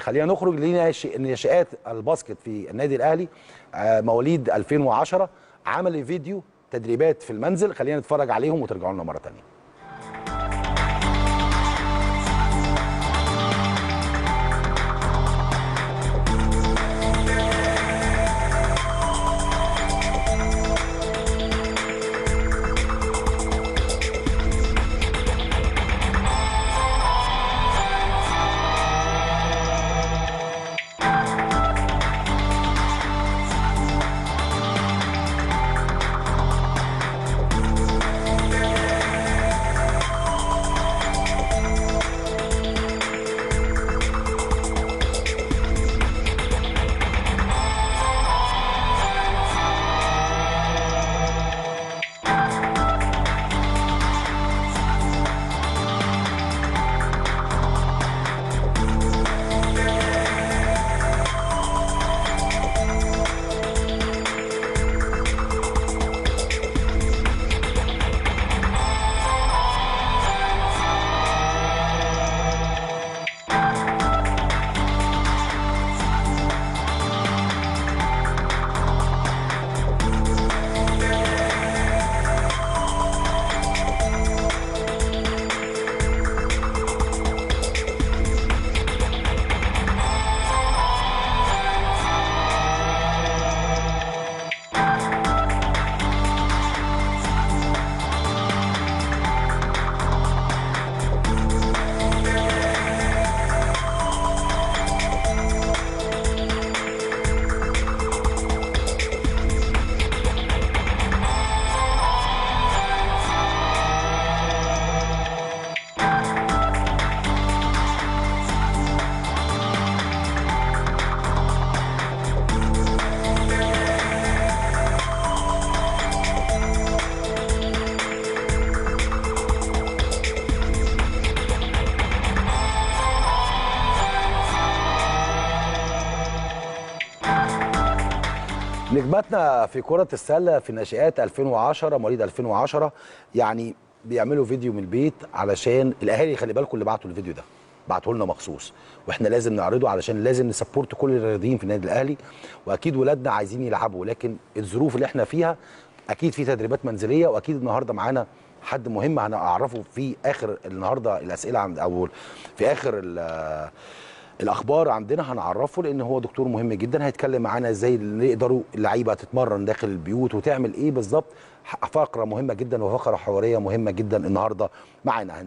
خلينا نخرج لناشئات الباسكت في النادي الاهلي آه، مواليد 2010 عمل فيديو تدريبات في المنزل خلينا نتفرج عليهم وترجعوا لنا مره ثانيه نجماتنا في كرة السلة في ناشئات 2010 مواليد 2010 يعني بيعملوا فيديو من البيت علشان الاهالي خلي بالكم اللي بعتوا الفيديو ده بعته لنا مخصوص واحنا لازم نعرضه علشان لازم نسبورت كل الرياضيين في النادي الاهلي واكيد ولادنا عايزين يلعبوا لكن الظروف اللي احنا فيها اكيد في تدريبات منزليه واكيد النهارده معانا حد مهم هنعرفه في اخر النهارده الاسئله عند او في اخر ال- الاخبار عندنا هنعرفه لان هو دكتور مهم جدا هيتكلم معانا ازاي اللي يقدروا اللعيبه تتمرن داخل البيوت وتعمل ايه بالظبط فقره مهمه جدا وفقره حواريه مهمه جدا النهارده معانا